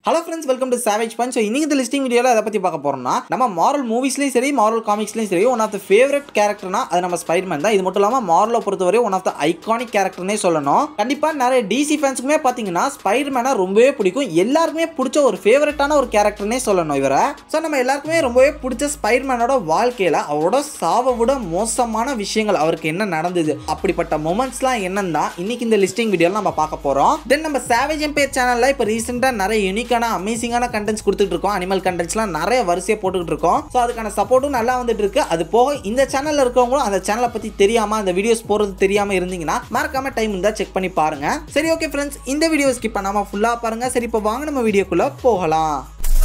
hello friends welcome to Savage Punch so இன்னைக்கு இந்த listing வீடியோவில் அதை பற்றி பார்க்க போறோம்னா நம்ம மாரல் மூவிஸ்லையும் சரி மாரல் காமிக்ஸ்லையும் சரி ஒன் ஆஃப் த ஃபேவரட் கேரக்டர்னா அது நம்ம ஸ்பைடர்மேன் தான் இது மட்டும் இல்லாமல் மாரலை பொறுத்தவரை ஒன் ஆஃப் த ஐகானிக் கேரக்டர்னே சொல்லணும் கண்டிப்பாக நிறைய டிசி ஃபேன்ஸுக்குமே பார்த்தீங்கன்னா ஸ்பைடர்மேனை ரொம்பவே பிடிக்கும் எல்லாருக்குமே பிடிச்ச ஒரு ஃபேவரட்டான ஒரு கேரக்டர்னே சொல்லணும் இவரை ஸோ நம்ம எல்லாருக்குமே ரொம்பவே பிடிச்ச ஸ்பைடர்மேனோட வாழ்க்கையில் அவரோட சாவை விட மோசமான விஷயங்கள் அவருக்கு என்ன நடந்தது அப்படிப்பட்ட மூமெண்ட்ஸ்லாம் என்னன்னு தான் இன்னைக்கு இந்த லிஸ்டிங் வீடியோவில் நம்ம பார்க்க போகிறோம் தென் நம்ம சாவேஜ் எம்பேர் சேனலில் இப்போ ரீசெண்டாக நிறைய யூனிக்கான அமேசிங்கான கண்டென்ட்ஸ் கொடுத்துட்டு இருக்கோம் அனிமல் கண்டென்ட்ஸ்லாம் நிறைய வரிசையாக போட்டுக்கிட்டு இருக்கோம் ஸோ அதுக்கான சப்போர்ட்டும் நல்லா வந்துட்டு இருக்கு அது போக இந்த சேனலில் இருக்கவங்களும் அந்த சேனலை பற்றி தெரியாமல் அந்த வீடியோஸ் போகிறது தெரியாமல் இருந்தீங்கன்னா மறக்காம டைம் இருந்தால் செக் பண்ணி பாருங்க சரி ஓகே ஃப்ரெண்ட்ஸ் இந்த வீடியோ ஸ்கிப் பண்ணாமல் ஃபுல்லாக பாருங்க சரி இப்போ வாங்க நம்ம வீடியோக்குள்ளே போகலாம்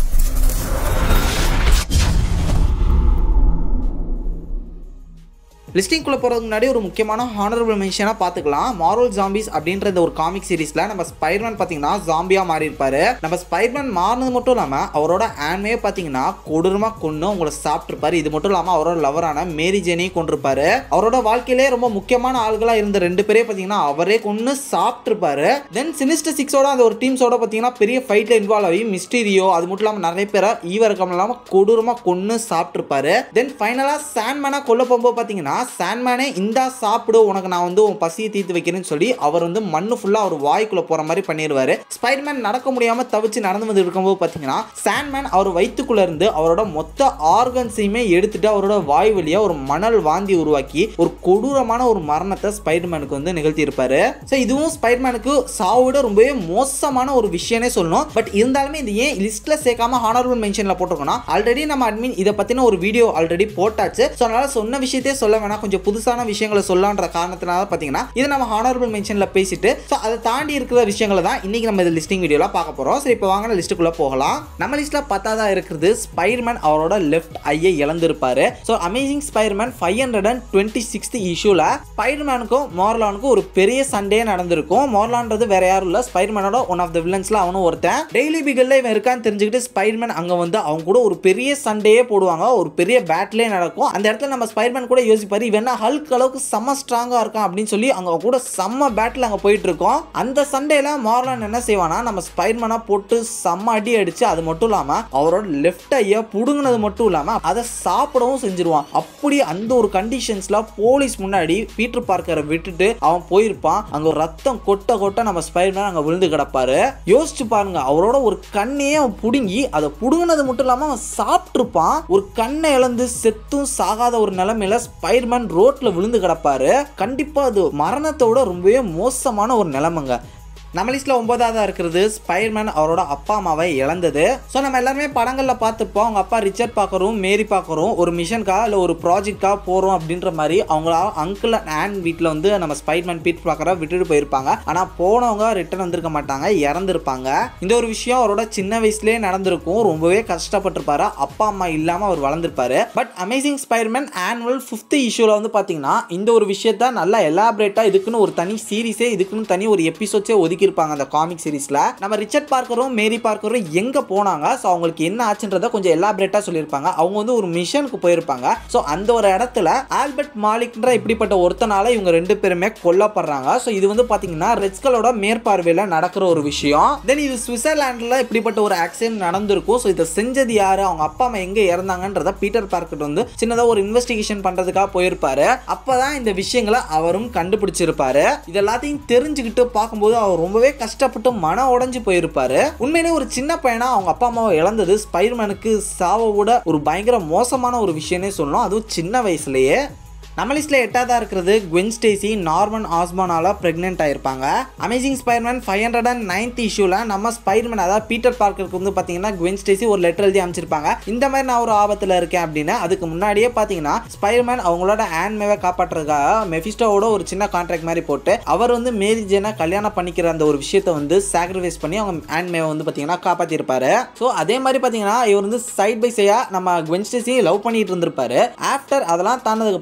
லிஸ்டிங்குள்ளே போகிறதுக்கு முன்னாடி ஒரு முக்கியமான ஹானரபிள் மென்ஷனாக பார்த்துக்கலாம் மாரல் ஜாம்பிஸ் அப்படின்ற இந்த ஒரு காமிக் சீரிஸில் நம்ம ஸ்பைடர்மேன் பார்த்தீங்கன்னா ஜாம்பியாக மாறி இருப்பாரு நம்ம ஸ்பைடர்மேன் மாறினது மட்டும் இல்லாமல் அவரோட ஆன்மே பார்த்தீங்கன்னா கொடூரமாக கொண்டு உங்களை சாப்பிட்ருப்பாரு இது மட்டும் இல்லாமல் அவரோட லவரான மேரி ஜேனையும் கொண்டிருப்பாரு அவரோட வாழ்க்கையிலே ரொம்ப முக்கியமான ஆள்களாக இருந்த ரெண்டு பேரே பார்த்தீங்கன்னா அவரே கொண்டு சாப்பிட்ருப்பாரு தென் சினிஸ்டர் சிக்ஸோட அந்த ஒரு டீம்ஸோட பார்த்தீங்கன்னா பெரிய ஃபைட்டில் இன்வால்வ் ஆகி மிஸ்டீரியோ அது மட்டும் இல்லாமல் நிறைய பேரை ஈவரக்கம் இல்லாமல் கொடூரமாக கொன்று சாப்பிட்ருப்பாரு தென் ஃபைனலாக சாண்ட்மேனாக கொல்ல போகும்போது பார்த்தீங்கன்னா சாண்ட்மேனே இந்தா சாப்பிடு உனக்கு நான் வந்து உன் பசியை தீர்த்து வைக்கிறேன்னு சொல்லி அவர் வந்து மண்ணு ஃபுல்லாக அவர் வாய்க்குள்ளே போகிற மாதிரி பண்ணிடுவாரு ஸ்பைடர்மேன் நடக்க முடியாமல் தவிச்சு நடந்து வந்து இருக்கும்போது பார்த்தீங்கன்னா சாண்ட்மேன் அவர் வயிற்றுக்குள்ள இருந்து அவரோட மொத்த ஆர்கன்ஸையுமே எடுத்துட்டு அவரோட வாய் வழியாக ஒரு மணல் வாந்தி உருவாக்கி ஒரு கொடூரமான ஒரு மரணத்தை ஸ்பைடர்மேனுக்கு வந்து நிகழ்த்தி இருப்பாரு ஸோ இதுவும் ஸ்பைடர்மேனுக்கு சாவோட ரொம்பவே மோசமான ஒரு விஷயமே சொல்லணும் பட் இருந்தாலுமே இது ஏன் லிஸ்ட்ல சேர்க்காம ஹானரபிள் மென்ஷன்ல போட்டிருக்கோம்னா ஆல்ரெடி நம்ம அட்மின் இதை பத்தின ஒரு வீடியோ ஆல்ரெடி போட்டாச்சு ஸோ அதனால சொன்ன விஷயத்தையே சொல்ல வேணாம் கொஞ்சம் புதுசான விஷயங்களை சொல்லலான்ற காரணத்தினால பார்த்தீங்கன்னா இதை நம்ம ஹானரபிள் மென்ஷன்ல பேசிட்டு ஸோ அதை தாண்டி இருக்கிற விஷயங்களை தான் இன்னைக்கு நம்ம இந்த லிஸ்டிங் வீடியோல பார்க்க போறோம் சரி இப்போ வாங்க லிஸ்ட்டுக்குள்ள போகலாம் நம்ம லிஸ்ட்ல பத்தாவதா இருக்கிறது ஸ்பைடர்மேன் அவரோட லெஃப்ட் ஐயை இழந்திருப்பாரு so amazing Spiderman five hundred and twenty sixth இஷ்யூல ஸ்பைடர்மேனுக்கும் மோர்லானுக்கும் ஒரு பெரிய சண்டே நடந்திருக்கும் மோர்லான்றது வேற யாரும் இல்லை ஸ்பைடர்மேனோட ஒன் ஆஃப் த வில்லன்ஸ்ல அவனும் ஒருத்தன் டெய்லி பிகல்ல இவன் இருக்கான்னு தெரிஞ்சுக்கிட்டு ஸ்பைடர்மேன் அங்க வந்து அவங்க கூட ஒரு பெரிய சண்டையே போடுவாங்க ஒரு பெரிய பேட்டிலே நடக்கும் அந்த இடத்துல நம்ம ஸ்பைடர்மேன் கூட யோசிப்பாரு இவன் என்ன ஹல்க் அளவுக்கு செம்ம ஸ்ட்ராங்கா இருக்கான் அப்படின்னு சொல்லி அவங்க கூட செம்ம பேட்டில் அங்க போயிட்டு இருக்கோம் அந்த சண்டேல மார்லான் என்ன செய்வானா நம்ம ஸ்பைடர்மேனா போட்டு செம்ம அடி அடிச்சு அது மட்டும் இல்லாம அவரோட லெஃப்ட் ஐய புடுங்கினது மட்டும் இல்லாம அதை சாப்பிடவும் செஞ்சிருவான் அப்படி அந்த ஒரு கண்டிஷன்ஸ்ல போலீஸ் முன்னாடி பீட்டர் பார்க்கரை விட்டுட்டு அவன் போயிருப்பான் அங்க ஒரு ரத்தம் கொட்ட கொட்ட நம்ம ஸ்பைடர்மேன் அங்க விழுந்து கிடப்பாரு யோசிச்சு பாருங்க அவரோட ஒரு கண்ணையே அவன் புடுங்கி அதை புடுங்கினது மட்டும் இல்லாம அவன் சாப்பிட்டுருப்பான் ஒரு கண்ணை இழந்து செத்தும் சாகாத ஒரு நிலைமையில ஸ்பைடர்மேன் ரோட்ல விழுந்து கிடப்பாரு கண்டிப்பா அது மரணத்தோட ரொம்பவே மோசமான ஒரு நிலைமைங்க நம்ம லிஸ்ட்ல ஒன்பதாவதா இருக்கிறது ஸ்பைடர்மேன் அவரோட அப்பா அம்மாவை இழந்தது ஸோ நம்ம எல்லாருமே படங்கள்ல பார்த்துப்போம் அவங்க அப்பா ரிச்சர்ட் பார்க்கறோம் மேரி பார்க்கறோம் ஒரு மிஷனுக்காக இல்லை ஒரு ப்ராஜெக்டாக போகிறோம் அப்படின்ற மாதிரி அவங்கள அங்கிள் அண்ட் ஆன் வீட்டில் வந்து நம்ம ஸ்பைடர்மேன் பீட் பார்க்கற விட்டுட்டு போயிருப்பாங்க ஆனால் போனவங்க ரிட்டர்ன் வந்திருக்க மாட்டாங்க இறந்துருப்பாங்க இந்த ஒரு விஷயம் அவரோட சின்ன வயசுலேயே நடந்திருக்கும் ரொம்பவே கஷ்டப்பட்டிருப்பாரு அப்பா அம்மா இல்லாமல் அவர் வளர்ந்துருப்பாரு but amazing Spiderman annual fifth இஷ்யூவில் வந்து பார்த்தீங்கன்னா இந்த ஒரு விஷயத்த நல்லா எலாபரேட்டாக இதுக்குன்னு ஒரு தனி சீரிஸே இதுக்குன்னு தனி ஒரு எபிசோட்ஸே ஒதுக்கி ஒதுக்கியிருப்பாங்க அந்த காமிக் சீரிஸில் நம்ம ரிச்சர்ட் பார்க்கரும் மேரி பார்க்கரும் எங்கே போனாங்க ஸோ அவங்களுக்கு என்ன ஆச்சுன்றதை கொஞ்சம் எலாபரேட்டாக சொல்லியிருப்பாங்க அவங்க வந்து ஒரு மிஷனுக்கு போயிருப்பாங்க ஸோ அந்த ஒரு இடத்துல ஆல்பர்ட் மாலிக்ன்ற இப்படிப்பட்ட ஒருத்தனால இவங்க ரெண்டு பேருமே கொல்லப்படுறாங்க ஸோ இது வந்து பார்த்தீங்கன்னா ரெட்ஸ்களோட மேற்பார்வையில் நடக்கிற ஒரு விஷயம் தென் இது சுவிட்சர்லாண்டில் இப்படிப்பட்ட ஒரு ஆக்சிடென்ட் நடந்திருக்கும் ஸோ இதை செஞ்சது யாரு அவங்க அப்பா அம்மா எங்கே இறந்தாங்கன்றத பீட்டர் பார்க்கட் வந்து சின்னதாக ஒரு இன்வெஸ்டிகேஷன் பண்ணுறதுக்காக போயிருப்பாரு அப்பதான் இந்த விஷயங்களை அவரும் கண்டுபிடிச்சிருப்பாரு இது எல்லாத்தையும் தெரிஞ்சுக்கிட்டு பார்க்கும்போது அவர் ரொம்பவே கஷ்டப்பட்டு மன உடஞ்சு போயிருப்பாரு உண்மையிலே ஒரு சின்ன பையனா அவங்க அப்பா அம்மாவை இழந்தது ஸ்பைடர்மேனுக்கு சாவை விட ஒரு பயங்கர மோசமான ஒரு விஷயமே சொல்லணும் அதுவும் சின்ன வயசுலயே நம்ம லிஸ்ட்டில் எட்டாவதாக இருக்கிறது குவென் ஸ்டேசி நார்மன் ஆஸ்மானால ப்ரெக்னென்ட் ஆயிருப்பாங்க amazing Spiderman five hundred and ninth இஷ்யூவில் நம்ம ஸ்பைடர்மேன் அதாவது பீட்டர் பார்க்கருக்கு வந்து பார்த்தீங்கன்னா குவென் ஸ்டேசி ஒரு லெட்டர் எழுதி அமைச்சிருப்பாங்க இந்த மாதிரி நான் ஒரு ஆபத்தில் இருக்கேன் அப்படின்னு அதுக்கு முன்னாடியே பார்த்தீங்கன்னா ஸ்பைடர்மேன் அவங்களோட ஆன்மேவை காப்பாற்றுறதுக்காக மெஃபிஸ்டோவோட ஒரு சின்ன கான்ட்ராக்ட் மாதிரி போட்டு அவர் வந்து மேரி ஜேனை கல்யாணம் பண்ணிக்கிற அந்த ஒரு விஷயத்தை வந்து சாக்ரிஃபைஸ் பண்ணி அவங்க ஆன்மேவை வந்து பார்த்தீங்கன்னா காப்பாற்றிருப்பாரு ஸோ அதே மாதிரி பார்த்தீங்கன்னா இவர் வந்து சைட் பை சைடாக நம்ம குவென் ஸ்டேசி லவ் பண்ணிட்டு இருந்திருப்பாரு ஆஃப்டர் அதெல்லாம் தாண்டதுக்கப்புறம் குவென்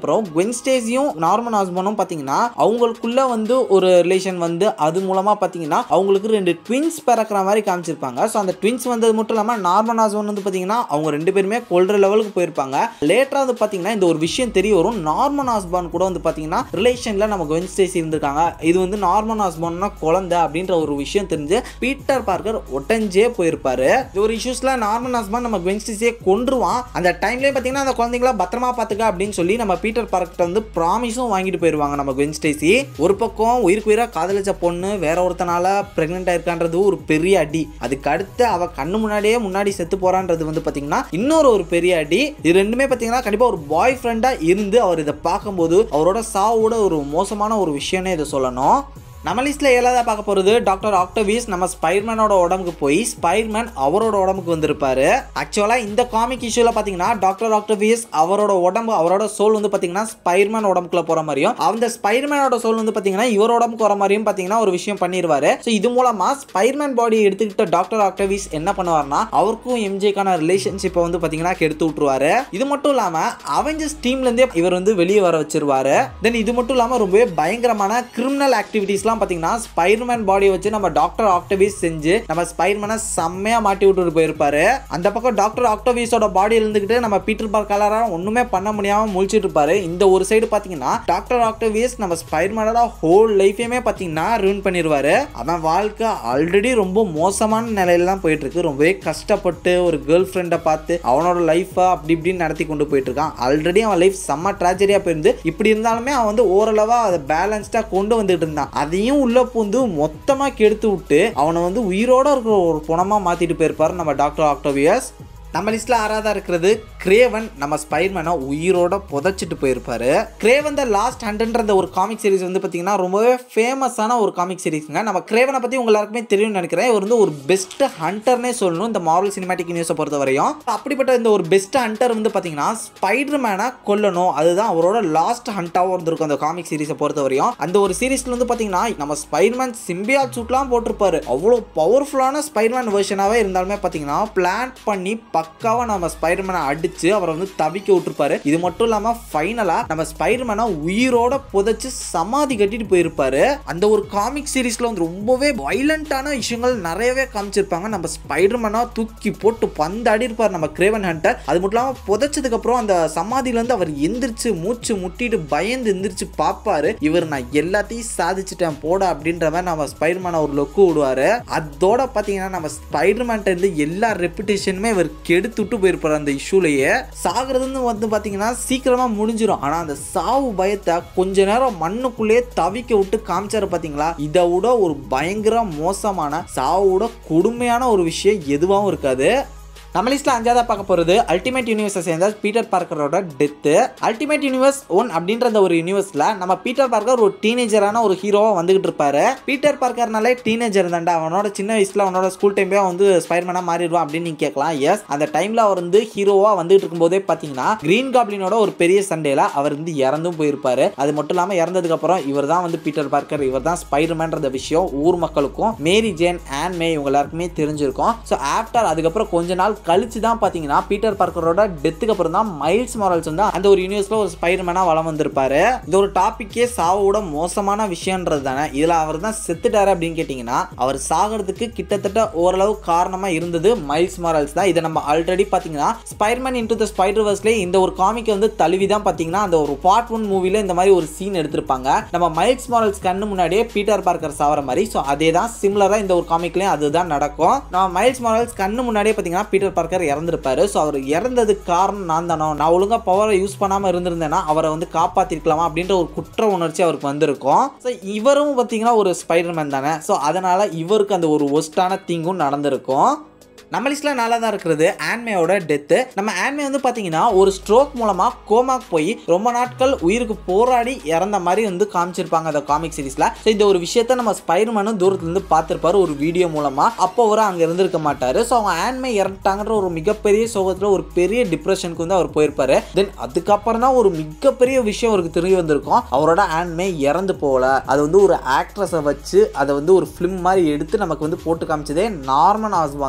வென்ஸ்டேஸையும் நார்மன் ஆஸ்பானும் பார்த்தீங்கன்னா அவங்களுக்குள்ள வந்து ஒரு ரிலேஷன் வந்து அது மூலமாக பார்த்தீங்கன்னா அவங்களுக்கு ரெண்டு ட்வின்ஸ் பிறக்கிற மாதிரி காமிச்சிருப்பாங்க ஸோ அந்த ட்வின்ஸ் வந்தது மட்டும் இல்லாமல் நார்மன் ஆஸ்பான் வந்து பார்த்தீங்கன்னா அவங்க ரெண்டு பேருமே கொல்ற லெவலுக்கு போயிருப்பாங்க லேட்டராக வந்து பார்த்தீங்கன்னா இந்த ஒரு விஷயம் தெரிய வரும் நார்மன் ஆஸ்பான் கூட வந்து பார்த்தீங்கன்னா ரிலேஷனில் நமக்கு வென்ஸ்டேஸ் இருந்திருக்காங்க இது வந்து நார்மன் ஆஸ்பான்னா குழந்தை அப்படின்ற ஒரு விஷயம் தெரிஞ்சு பீட்டர் பார்க்கர் ஒட்டஞ்சே போயிருப்பாரு இது ஒரு இஷ்யூஸ்ல நார்மன் ஆஸ்பான் நம்ம வென்ஸ்டேஸே கொன்றுவான் அந்த டைம்லேயே பார்த்தீங்கன்னா அந்த குழந்தைங்கள பத்திரமா பார்த்துக்க அப்படின்னு சொல்லி நம்ம பீட்டர் பார்க்கிட்ட வந்து ப்ராமிஸும் வாங்கிட்டு போயிருவாங்க நம்ம வென்ஸ்டேசி ஒரு பக்கம் உயிருக்கு உயிராக காதலிச்ச பொண்ணு வேற ஒருத்தனால பிரெக்னென்ட் ஆயிருக்கான்றது ஒரு பெரிய அடி அதுக்கு அடுத்து அவ கண்ணு முன்னாடியே முன்னாடி செத்து போறான்றது வந்து பார்த்தீங்கன்னா இன்னொரு ஒரு பெரிய அடி இது ரெண்டுமே பார்த்தீங்கன்னா கண்டிப்பாக ஒரு பாய் ஃப்ரெண்டாக இருந்து அவர் இதை பார்க்கும்போது அவரோட சாவோட ஒரு மோசமான ஒரு விஷயம்னே இதை சொல்லணும் நம்ம லிஸ்ட்ல ஏழாவதா பார்க்க போறது டாக்டர் ஆக்டோவிஸ் நம்ம ஸ்பைர்மேனோட உடம்புக்கு போய் ஸ்பைர்மேன் அவரோட உடம்புக்கு வந்திருப்பாரு ஆக்சுவலா இந்த காமிக் இஷ்யூல பாத்தீங்கன்னா டாக்டர் ஆக்டோவிஸ் அவரோட உடம்பு அவரோட சோல் வந்து பாத்தீங்கன்னா ஸ்பைர்மேன் உடம்புக்குள்ள போற மாதிரியும் அந்த ஸ்பைர்மேனோட சோல் வந்து பாத்தீங்கன்னா இவர் உடம்புக்கு வர மாதிரியும் பாத்தீங்கன்னா ஒரு விஷயம் பண்ணிடுவாரு ஸோ இது மூலமா ஸ்பைர்மேன் பாடி எடுத்துக்கிட்ட டாக்டர் ஆக்டோவிஸ் என்ன பண்ணுவார்னா அவருக்கும் எம்ஜேக்கான ரிலேஷன்ஷிப்பை வந்து பாத்தீங்கன்னா கெடுத்து விட்டுருவாரு இது மட்டும் இல்லாம அவெஞ்சர்ஸ் டீம்ல இருந்தே இவர் வந்து வெளியே வர வச்சிருவாரு தென் இது மட்டும் இல்லாம ரொம்பவே பயங்கரமான கிரிமினல் ஆக்டிவிட்டீஸ்லாம் பார்த்தீங்கன்னா ஸ்பைடர்மேன் பாடியை வச்சு நம்ம டாக்டர் ஆக்டோவிஸ் செஞ்சு நம்ம ஸ்பைடர்மேனை செம்மையா மாட்டி விட்டுட்டு போயிருப்பாரு அந்த பக்கம் டாக்டர் ஆக்டோவிஸோட பாடி இருந்துகிட்டு நம்ம பீட்டர் பார்க்கலாரா ஒண்ணுமே பண்ண முடியாம முழிச்சிட்டு இருப்பாரு இந்த ஒரு சைடு பாத்தீங்கன்னா டாக்டர் ஆக்டோவிஸ் நம்ம ஸ்பைடர்மேனோட ஹோல் லைஃபையுமே பாத்தீங்கன்னா ரூன் பண்ணிடுவாரு அவன் வாழ்க்கை ஆல்ரெடி ரொம்ப மோசமான நிலையில தான் போயிட்டு இருக்கு ரொம்பவே கஷ்டப்பட்டு ஒரு கேர்ள் ஃப்ரெண்டை பார்த்து அவனோட லைஃபை அப்படி இப்படின்னு நடத்தி கொண்டு போயிட்டு இருக்கான் ஆல்ரெடி அவன் லைஃப் செம்ம ட்ராஜடியா போயிருந்து இப்படி இருந்தாலுமே அவன் வந்து ஓரளவா அதை பேலன்ஸ்டா கொண்டு வந்துட்டு இருந்தான் அதையும் உள்ள பூந்து மொத்தமா கெடுத்து விட்டு அவனை வந்து உயிரோட இருக்கிற ஒரு குணமா மாத்திட்டு போயிருப்பாரு நம்ம டாக்டர் ஆக்டோவியஸ் நம்ம லிஸ்ட்ல ஆறாவதா இருக்கிறது கிரேவன் நம்ம ஸ்பைர்மேனை உயிரோட புதைச்சிட்டு போயிருப்பாரு கிரேவன் த லாஸ்ட் ஹண்ட்ரட்ன்ற ஒரு காமிக் சீரிஸ் வந்து பார்த்தீங்கன்னா ரொம்பவே ஃபேமஸான ஒரு காமிக் சீரிஸ்ங்க நம்ம கிரேவனை பற்றி உங்க எல்லாருக்குமே தெரியும்னு நினைக்கிறேன் இவர் வந்து ஒரு பெஸ்ட் ஹண்டர்னே சொல்லணும் இந்த மாரல் சினிமாட்டிக் நியூஸை பொறுத்த வரையும் அப்படிப்பட்ட இந்த ஒரு பெஸ்ட் ஹண்டர் வந்து பார்த்தீங்கன்னா ஸ்பைடர் மேனை கொல்லணும் அதுதான் அவரோட லாஸ்ட் ஹண்டாகவும் இருந்திருக்கும் அந்த காமிக் சீரிஸை பொறுத்த வரையும் அந்த ஒரு சீரிஸ்ல வந்து பார்த்தீங்கன்னா நம்ம ஸ்பைடர்மேன் சிம்பியா சூட்லாம் போட்டிருப்பாரு அவ்வளோ பவர்ஃபுல்லான ஸ்பைடர்மேன் வெர்ஷனாகவே இருந்தாலுமே பார்த்தீங்கன்னா பிளான் பண்ணி பக்காவா நம்ம ஸ்பைடர்மேனை அடிச்சு அவரை வந்து தவிக்க விட்டுருப்பாரு இது மட்டும் இல்லாம ஃபைனலா நம்ம ஸ்பைடர்மேனை உயிரோட புதைச்சு சமாதி கட்டிட்டு போயிருப்பாரு அந்த ஒரு காமிக் சீரிஸ்ல வந்து ரொம்பவே வைலண்டான விஷயங்கள் நிறையவே காமிச்சிருப்பாங்க நம்ம ஸ்பைடர்மேனா தூக்கி போட்டு பந்தாடி இருப்பார் நம்ம கிரேவன் ஹண்டர் அது மட்டும் இல்லாம புதைச்சதுக்கு அப்புறம் அந்த சமாதியில இருந்து அவர் எந்திரிச்சு மூச்சு முட்டிட்டு பயந்து எந்திரிச்சு பார்ப்பாரு இவர் நான் எல்லாத்தையும் சாதிச்சிட்டேன் போட அப்படின்ற மாதிரி நம்ம ஸ்பைடர்மேனை ஒரு லொக்கு விடுவாரு அதோட பாத்தீங்கன்னா நம்ம ஸ்பைடர்மேன்ட்ட இருந்து எல்லா ரெப்புடேஷனுமே இவர் கெடுத்து விட்டு போயிருப்பாரு அந்த இஷ்யூலயே சாகிறதுன்னு வந்து பாத்தீங்கன்னா சீக்கிரமா முடிஞ்சிடும் ஆனா அந்த சாவு பயத்தை கொஞ்ச நேரம் மண்ணுக்குள்ளேயே தவிக்க விட்டு காமிச்சாரு பாத்தீங்களா இதை விட ஒரு பயங்கர மோசமான சாவோட கொடுமையான ஒரு விஷயம் எதுவாகவும் இருக்காது நம்ம லிஸ்ட்ல அஞ்சாவதா பார்க்க போறது அல்டிமேட் யூனிவர்ஸை சேர்ந்த பீட்டர் பார்க்கரோட டெத்து அல்டிமேட் யூனிவர்ஸ் ஒன் அப்படின்ற அந்த ஒரு யூனிவர்ஸ்ல நம்ம பீட்டர் பார்க்கர் ஒரு டீனேஜரான ஒரு ஹீரோவா வந்துகிட்டு இருப்பாரு பீட்டர் பார்க்கர்னாலே டீனேஜர் தான்டா அவனோட சின்ன வயசுல அவனோட ஸ்கூல் டைம்ல வந்து ஸ்பைர்மேனா மாறிடுவான் அப்படின்னு நீங்க கேட்கலாம் எஸ் அந்த டைம்ல அவர் வந்து ஹீரோவா வந்துட்டு இருக்கும்போதே பாத்தீங்கன்னா கிரீன் காப்ளினோட ஒரு பெரிய சண்டேல அவர் வந்து இறந்தும் போயிருப்பாரு அது மட்டும் இல்லாம இறந்ததுக்கு அப்புறம் இவர் தான் வந்து பீட்டர் பார்க்கர் இவர் தான் ஸ்பைடர்மேன்ற விஷயம் ஊர் மக்களுக்கும் மேரி ஜேன் ஆன் மே இவங்க எல்லாருக்குமே தெரிஞ்சிருக்கும் ஸோ ஆஃப்டர் அதுக்கப்புறம் கொஞ்ச நாள் கழிச்சு தான் பார்த்தீங்கன்னா பீட்டர் பார்க்கரோட டெத்துக்கு அப்புறம் தான் மைல்ஸ் மாரல்ஸ் வந்து அந்த ஒரு யூனிவர்ஸ்ல ஒரு ஸ்பைடர்மேனா வளம் வந்திருப்பாரு இந்த ஒரு டாபிக்கே சாவோட மோசமான விஷயம்ன்றது தானே இதுல அவர் தான் செத்துட்டாரு அப்படின்னு கேட்டிங்கன்னா அவர் சாகிறதுக்கு கிட்டத்தட்ட ஓரளவு காரணமா இருந்தது மைல்ஸ் மாரல்ஸ் தான் இதை நம்ம ஆல்ரெடி பார்த்தீங்கன்னா ஸ்பைடர்மேன் இன்டு த ஸ்பைடர் வர்ஸ்லேயே இந்த ஒரு காமிக்கை வந்து தழுவி தான் பார்த்தீங்கன்னா அந்த ஒரு பார்ட் ஒன் மூவில இந்த மாதிரி ஒரு சீன் எடுத்திருப்பாங்க நம்ம மைல்ஸ் மாரல்ஸ் கண்ணு முன்னாடியே பீட்டர் பார்க்கர் சாவற மாதிரி ஸோ அதே தான் சிமிலராக இந்த ஒரு காமிக்லேயும் அதுதான் நடக்கும் நம்ம மைல்ஸ் மாரல்ஸ் கண்ணு முன்னாடியே பார்த்தீங்கன்னா பீட்டர் பார்க்கர் இறந்திருப்பாரு ஸோ அவர் இறந்ததுக்கு காரணம் நான் தானோ நான் ஒழுங்கா பவரை யூஸ் பண்ணாமல் இருந்திருந்தேன்னா அவரை வந்து காப்பாற்றிருக்கலாமா அப்படின்ற ஒரு குற்ற உணர்ச்சி அவருக்கு வந்திருக்கும் ஸோ இவரும் பார்த்தீங்கன்னா ஒரு ஸ்பைடர்மேன் தானே ஸோ அதனால இவருக்கு அந்த ஒரு ஒஸ்டான தீங்கும் நடந்திருக்கும் நம்ம லிஸ்ட்ல நல்லா தான் இருக்கிறது ஆன்மேயோட டெத்து நம்ம ஆன்மே வந்து பார்த்தீங்கன்னா ஒரு ஸ்ட்ரோக் மூலமாக கோமாக்கு போய் ரொம்ப நாட்கள் உயிருக்கு போராடி இறந்த மாதிரி வந்து காமிச்சிருப்பாங்க அந்த காமிக் சீரிஸ்ல ஸோ இந்த ஒரு விஷயத்த நம்ம ஸ்பைடர்மேனும் தூரத்துலேருந்து பார்த்துருப்பாரு ஒரு வீடியோ மூலமாக அப்போ அவர் அங்கே இருந்திருக்க மாட்டாரு ஸோ அவங்க ஆன்மே இறந்துட்டாங்கன்ற ஒரு மிகப்பெரிய சோகத்தில் ஒரு பெரிய டிப்ரெஷனுக்கு வந்து அவர் போயிருப்பாரு தென் அதுக்கப்புறம் தான் ஒரு மிகப்பெரிய விஷயம் அவருக்கு தெரிய வந்திருக்கும் அவரோட ஆன்மே இறந்து போகல அது வந்து ஒரு ஆக்ட்ரஸை வச்சு அதை வந்து ஒரு ஃபிலிம் மாதிரி எடுத்து நமக்கு வந்து போட்டு காமிச்சதே நார்மன் ஆஸ்வான் தான் அவர்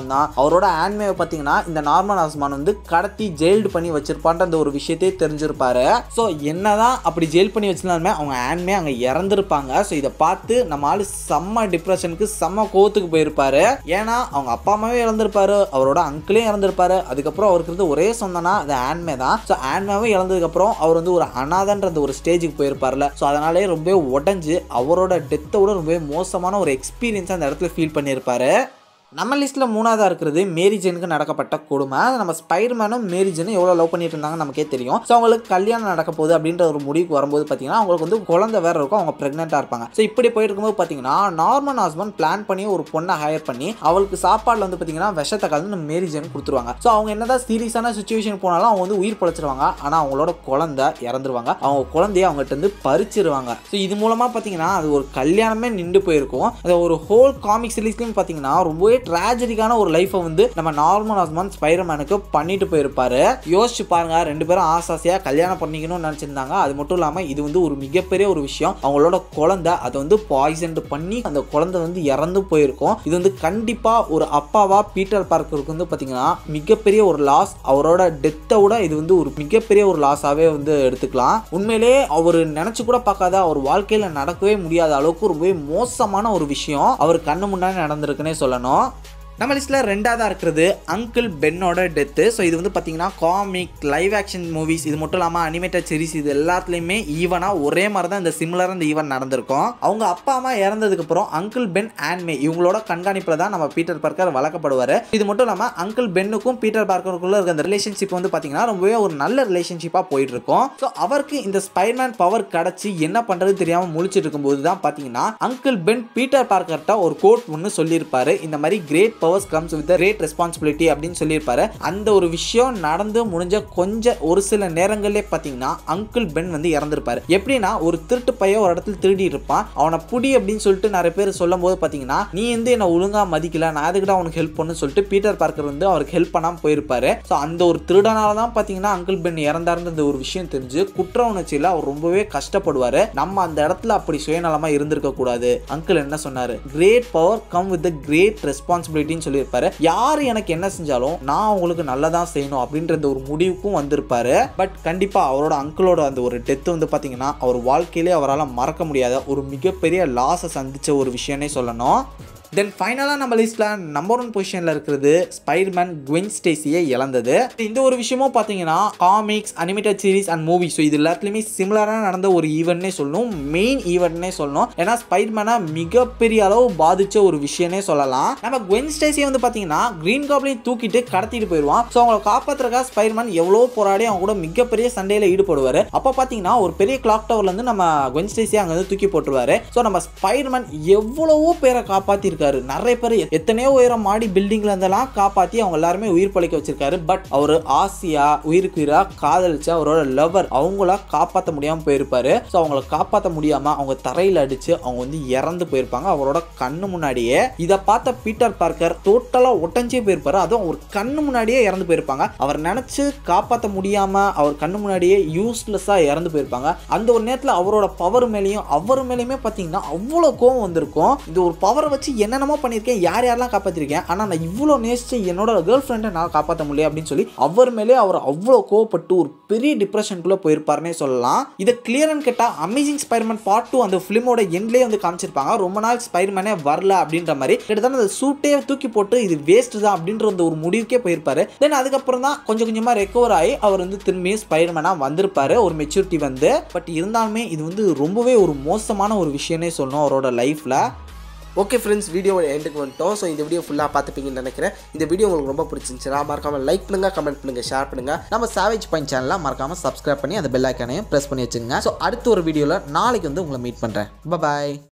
அவரோட ஆன்மையை பார்த்தீங்கன்னா இந்த நார்மன் ஆஸ்மான் வந்து கடத்தி ஜெயில்டு பண்ணி வச்சிருப்பான்ற அந்த ஒரு விஷயத்தையே தெரிஞ்சிருப்பாரு ஸோ என்னதான் அப்படி ஜெயில் பண்ணி வச்சிருந்தாலுமே அவங்க ஆன்மே அங்கே இறந்துருப்பாங்க ஸோ இதை பார்த்து நம்ம ஆளு செம்ம டிப்ரெஷனுக்கு செம்ம கோவத்துக்கு போயிருப்பாரு ஏன்னா அவங்க அப்பா அம்மாவே இறந்திருப்பாரு அவரோட அங்கிளையும் இறந்திருப்பாரு அதுக்கப்புறம் அவருக்கு இருந்து ஒரே சொந்தனா அது ஆன்மே தான் ஸோ ஆன்மாவே இறந்ததுக்கப்புறம் அவர் வந்து ஒரு அனாதன்ற அந்த ஒரு ஸ்டேஜுக்கு போயிருப்பார்ல ஸோ அதனாலே ரொம்ப உடஞ்சு அவரோட டெத்தை விட ரொம்ப மோசமான ஒரு எக்ஸ்பீரியன்ஸ் அந்த இடத்துல ஃபீல் பண்ணியிருப்பாரு நம்ம லிஸ்ட்டில் மூணாவதாக இருக்கிறது மேரி ஜெனுக்கு நடக்கப்பட்ட கொடுமை நம்ம ஸ்பைடர்மேனும் மேரி ஜெனும் எவ்வளோ லவ் பண்ணிட்டு இருந்தாங்க நமக்கே தெரியும் ஸோ அவங்களுக்கு கல்யாணம் நடக்க போகுது அப்படின்ற ஒரு முடிவுக்கு வரும்போது பார்த்தீங்கன்னா அவங்களுக்கு வந்து குழந்தை வேற இருக்கும் அவங்க ப்ரெக்னெண்ட்டாக இருப்பாங்க ஸோ இப்படி போயிட்டு இருக்கும்போது பார்த்தீங்கன்னா நார்மன் ஹஸ்பண்ட் பிளான் பண்ணி ஒரு பொண்ணை ஹையர் பண்ணி அவளுக்கு சாப்பாடில் வந்து பார்த்தீங்கன்னா விஷத்தை கலந்து மேரி ஜென் கொடுத்துருவாங்க ஸோ அவங்க என்னதான் சீரியஸான சுச்சுவேஷன் போனாலும் அவங்க வந்து உயிர் பழச்சிருவாங்க ஆனால் அவங்களோட குழந்தை இறந்துருவாங்க அவங்க குழந்தைய அவங்ககிட்ட இருந்து பறிச்சிருவாங்க ஸோ இது மூலமாக பார்த்தீங்கன்னா அது ஒரு கல்யாணமே நின்று போயிருக்கும் அது ஒரு ஹோல் காமிக் சீரீஸ்லையும் பார்த்தீங்கன்னா ரொம்பவே ட்ராஜடிக்கான ஒரு லைஃப்பை வந்து நம்ம நார்மல் ஹஸ்பண்ட் ஸ்பைடர்மேனுக்கு பண்ணிட்டு போயிருப்பாரு யோசிச்சு பாருங்க ரெண்டு பேரும் ஆசாசியாக கல்யாணம் பண்ணிக்கணும்னு நினச்சிருந்தாங்க அது மட்டும் இல்லாமல் இது வந்து ஒரு மிகப்பெரிய ஒரு விஷயம் அவங்களோட குழந்தை அதை வந்து பாய்சன் பண்ணி அந்த குழந்தை வந்து இறந்து போயிருக்கும் இது வந்து கண்டிப்பாக ஒரு அப்பாவா பீட்டர் பார்க்கருக்கு வந்து பார்த்தீங்கன்னா மிகப்பெரிய ஒரு லாஸ் அவரோட டெத்தை விட இது வந்து ஒரு மிகப்பெரிய ஒரு லாஸாகவே வந்து எடுத்துக்கலாம் உண்மையிலே அவர் நினச்சி கூட பார்க்காத அவர் வாழ்க்கையில் நடக்கவே முடியாத அளவுக்கு ரொம்பவே மோசமான ஒரு விஷயம் அவர் கண்ணு முன்னாடி நடந்திருக்குன்னே சொல்லணும் நம்ம லிஸ்ட்டில் ரெண்டாவதாக இருக்கிறது அங்கிள் பென்னோட டெத்து ஸோ இது வந்து பார்த்தீங்கன்னா காமிக் லைவ் ஆக்ஷன் மூவிஸ் இது மட்டும் இல்லாமல் அனிமேட்டட் சீரிஸ் இது எல்லாத்துலேயுமே ஈவனாக ஒரே மாதிரி தான் இந்த சிமிலராக இந்த ஈவன் நடந்திருக்கும் அவங்க அப்பா அம்மா இறந்ததுக்கப்புறம் அங்கிள் பென் ஆன்மே இவங்களோட கண்காணிப்பில் தான் நம்ம பீட்டர் பார்க்கர் வளர்க்கப்படுவார் இது மட்டும் இல்லாமல் அங்கிள் பென்னுக்கும் பீட்டர் பார்க்கருக்குள்ள இருக்க அந்த ரிலேஷன்ஷிப் வந்து பார்த்தீங்கன்னா ரொம்பவே ஒரு நல்ல ரிலேஷன்ஷிப்பாக போயிட்டு இருக்கும் ஸோ அவருக்கு இந்த ஸ்பைடர்மேன் பவர் கிடச்சி என்ன பண்ணுறது தெரியாமல் முழிச்சிட்டு இருக்கும்போது தான் பார்த்தீங்கன்னா அங்கிள் பென் பீட்டர் பார்க்கர்கிட்ட ஒரு கோட் ஒன்று சொல்லியிருப்பாரு இந்த மாதிரி great powers comes with great responsibility அப்படின்னு சொல்லியிருப்பாரு அந்த ஒரு விஷயம் நடந்து முடிஞ்ச கொஞ்சம் ஒரு சில நேரங்களிலே பார்த்தீங்கன்னா அங்கிள் பென் வந்து இறந்திருப்பாரு எப்படின்னா ஒரு திருட்டு பையன் ஒரு இடத்துல திருடி இருப்பான் அவனை புடி அப்படின்னு சொல்லிட்டு நிறைய பேர் சொல்லும் போது பார்த்தீங்கன்னா நீ வந்து என்னை ஒழுங்கா மதிக்கல நான் அதுக்கிட்ட அவனுக்கு ஹெல்ப் பண்ணு சொல்லிட்டு பீட்டர் பார்க்கர் வந்து அவருக்கு ஹெல்ப் பண்ணாமல் போயிருப்பாரு ஸோ அந்த ஒரு திருடனால தான் பார்த்தீங்கன்னா அங்கிள் பென் இறந்தாருன்ற ஒரு விஷயம் தெரிஞ்சு குற்ற உணர்ச்சியில் அவர் ரொம்பவே கஷ்டப்படுவார் நம்ம அந்த இடத்துல அப்படி சுயநலமாக இருந்திருக்க கூடாது அங்கிள் என்ன சொன்னார் great power come with great ரெஸ்பான்சிபிலிட்டின்னு சொல்லியிருப்பாரு யார் எனக்கு என்ன செஞ்சாலும் நான் உங்களுக்கு நல்லதான் செய்யணும் அப்படின்ற இந்த ஒரு முடிவுக்கும் வந்திருப்பாரு பட் கண்டிப்பாக அவரோட அங்கிளோட அந்த ஒரு டெத் வந்து பார்த்தீங்கன்னா அவர் வாழ்க்கையிலே அவரால் மறக்க முடியாத ஒரு மிகப்பெரிய லாஸை சந்திச்ச ஒரு விஷயம்னே சொல்லணும் தென் ஃபைனலாக நம்ம லிஸ்ட்டில் நம்பர் ஒன் பொசிஷனில் இருக்கிறது ஸ்பைடர்மேன் குவென் ஸ்டேசியை இழந்தது இந்த ஒரு விஷயமும் பார்த்தீங்கன்னா comics animated series and movies so இது எல்லாத்துலேயுமே சிமிலராக நடந்த ஒரு ஈவெண்ட்னே சொல்லணும் மெயின் ஈவெண்ட்னே சொல்லணும் ஏன்னா ஸ்பைடர்மேனை மிகப்பெரிய அளவு பாதிச்ச ஒரு விஷயமே சொல்லலாம் நம்ம குவென் ஸ்டேசியை வந்து பார்த்தீங்கன்னா கிரீன் காப்ளின் தூக்கிட்டு கடத்திட்டு போயிடுவான் ஸோ அவங்களை காப்பாற்றுறக்கா ஸ்பைடர்மேன் எவ்வளோ போராடி அவங்க கூட மிகப்பெரிய சண்டையில் ஈடுபடுவார் அப்போ பார்த்தீங்கன்னா ஒரு பெரிய கிளாக் டவர்லேருந்து நம்ம குவென் ஸ்டேசியை அங்கே வந்து தூக்கி போட்டுருவாரு ஸோ நம்ம ஸ்பைடர்மேன் எவ்வளவோ பேரை காப்பாற்றிருக்காரு நிறைய பேர் எத்தனையோ உயரம் மாடி பில்டிங்ல இருந்தெல்லாம் காப்பாற்றி அவங்க எல்லாருமே உயிர் பழைக்க வச்சிருக்காரு பட் அவர் ஆசையா உயிருக்கு உயிரா காதலிச்சு அவரோட லவர் அவங்கள காப்பாற்ற முடியாமல் போயிருப்பாரு ஸோ அவங்கள காப்பாற்ற முடியாமல் அவங்க தரையில் அடிச்சு அவங்க வந்து இறந்து போயிருப்பாங்க அவரோட கண்ணு முன்னாடியே இதை பார்த்த பீட்டர் பார்க்கர் டோட்டலாக ஒட்டஞ்சே போயிருப்பாரு அதுவும் அவர் கண்ணு முன்னாடியே இறந்து போயிருப்பாங்க அவர் நினச்சி காப்பாற்ற முடியாமல் அவர் கண்ணு முன்னாடியே யூஸ்லெஸ்ஸாக இறந்து போயிருப்பாங்க அந்த ஒரு நேரத்தில் அவரோட பவர் மேலேயும் அவர் மேலேயுமே பார்த்தீங்கன்னா அவ்வளோ கோவம் வந்திருக்கும் இந்த ஒரு பவரை வச்சு என்னென்னமோ பண்ணியிருக்கேன் யார் யாரெல்லாம் காப்பாற்றிருக்கேன் ஆனால் நான் இவ்வளோ நேசிச்சு என்னோட கேர்ள் ஃப்ரெண்டை நான் காப்பாற்ற முடியல அப்படின்னு சொல்லி அவர் மேலே அவர் அவ்வளோ கோவப்பட்டு ஒரு பெரிய டிப்ரெஷனுக்குள்ளே போயிருப்பாருன்னே சொல்லலாம் இதை கிளியர்னு கேட்டால் அமேசிங் ஸ்பைடர்மேன் பார்ட் டூ அந்த ஃபிலிமோட எண்ட்லேயே வந்து காமிச்சிருப்பாங்க ரொம்ப நாள் ஸ்பைடர்மேனே வரல அப்படின்ற மாதிரி கிட்டத்தட்ட அந்த சூட்டே தூக்கி போட்டு இது வேஸ்ட் தான் அப்படின்ற அந்த ஒரு முடிவுக்கே போயிருப்பாரு தென் அதுக்கப்புறம் தான் கொஞ்சம் கொஞ்சமாக ரெக்கவர் ஆகி அவர் வந்து திரும்பியும் ஸ்பைடர்மேனாக வந்திருப்பாரு ஒரு மெச்சூரிட்டி வந்து பட் இருந்தாலுமே இது வந்து ரொம்பவே ஒரு மோசமான ஒரு விஷயம்னே சொல்லணும் அவரோட லைஃப்பில் ஓகே ஃப்ரெண்ட்ஸ் வீடியோவோட எண்டுக்கு வந்துட்டோம் ஸோ இந்த வீடியோ ஃபுல்லாக பார்த்துப்பீங்கன்னு நினைக்கிறேன் இந்த வீடியோ உங்களுக்கு ரொம்ப பிடிச்சிருந்துச்சுன்னா மறக்காம லைக் பண்ணுங்க கமெண்ட் பண்ணுங்க ஷேர் பண்ணுங்க நம்ம சாவேஜ் பாயிண்ட் சேனலை மறக்காமல் சப்ஸ்கிரைப் பண்ணி அந்த பெல் ஐக்கானையும் ப்ரெஸ் பண்ணி வச்சுங்க ஸோ அடுத்த ஒரு வீடியோவில் நாளைக்கு வந்து உங்களை மீட் பண்ணுறேன் பாய்